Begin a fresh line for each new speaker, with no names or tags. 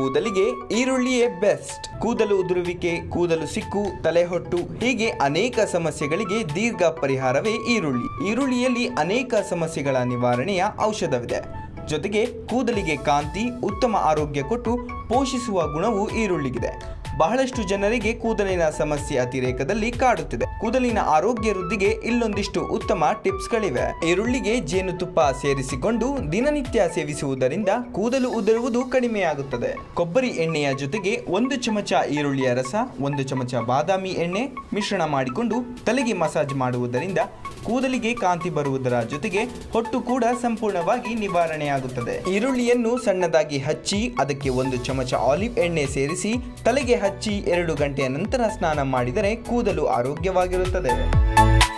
ಕೂದಲಿಗೆ ಈರುಳ್ಳಿಯೇ ಬೆಸ್ಟ್ ಕೂದಲು ಉದುರುವಿಕೆ ಕೂದಲು ಸಿಕ್ಕು ತಲೆಹೊಟ್ಟು ಹೀಗೆ ಅನೇಕ ಸಮಸ್ಯೆಗಳಿಗೆ ದೀರ್ಘ ಪರಿಹಾರವೇ ಈರುಳ್ಳಿ ಈರುಳ್ಳಿಯಲ್ಲಿ ಅನೇಕ ಸಮಸ್ಯೆಗಳ ನಿವಾರಣೆಯ ಔಷಧವಿದೆ ಜೊತೆಗೆ ಕೂದಲಿಗೆ ಕಾಂತಿ ಉತ್ತಮ ಆರೋಗ್ಯ ಕೊಟ್ಟು ಪೋಷಿಸುವ ಗುಣವು ಈರುಳ್ಳಿಗಿದೆ ಬಹಳಷ್ಟು ಜನರಿಗೆ ಕೂದಲಿನ ಸಮಸ್ಯೆ ಅತಿರೇಕದಲ್ಲಿ ಕಾಡುತ್ತಿದೆ ಕೂದಲಿನ ಆರೋಗ್ಯ ವೃದ್ಧಿಗೆ ಇಲ್ಲೊಂದಿಷ್ಟು ಉತ್ತಮ ಟಿಪ್ಸ್ಗಳಿವೆ ಈರುಳ್ಳಿಗೆ ಜೇನುತುಪ್ಪ ಸೇರಿಸಿಕೊಂಡು ದಿನನಿತ್ಯ ಸೇವಿಸುವುದರಿಂದ ಕೂದಲು ಉದುರುವುದು ಕಡಿಮೆಯಾಗುತ್ತದೆ ಕೊಬ್ಬರಿ ಎಣ್ಣೆಯ ಜೊತೆಗೆ ಒಂದು ಚಮಚ ಈರುಳ್ಳಿಯ ರಸ ಒಂದು ಚಮಚ ಬಾದಾಮಿ ಎಣ್ಣೆ ಮಿಶ್ರಣ ಮಾಡಿಕೊಂಡು ತಲೆಗೆ ಮಸಾಜ್ ಮಾಡುವುದರಿಂದ ಕೂದಲಿಗೆ ಕಾಂತಿ ಬರುವುದರ ಜೊತೆಗೆ ಹೊಟ್ಟು ಕೂಡ ಸಂಪೂರ್ಣವಾಗಿ ನಿವಾರಣೆಯಾಗುತ್ತದೆ ಈರುಳ್ಳಿಯನ್ನು ಸಣ್ಣದಾಗಿ ಹಚ್ಚಿ ಅದಕ್ಕೆ ಒಂದು ಚಮಚ ಆಲಿವ್ ಎಣ್ಣೆ ಸೇರಿಸಿ ತಲೆಗೆ ಹಚ್ಚಿ ಎರಡು ಗಂಟೆಯ ನಂತರ ಸ್ನಾನ ಮಾಡಿದರೆ ಕೂದಲು ಆರೋಗ್ಯವಾಗಿರುತ್ತದೆ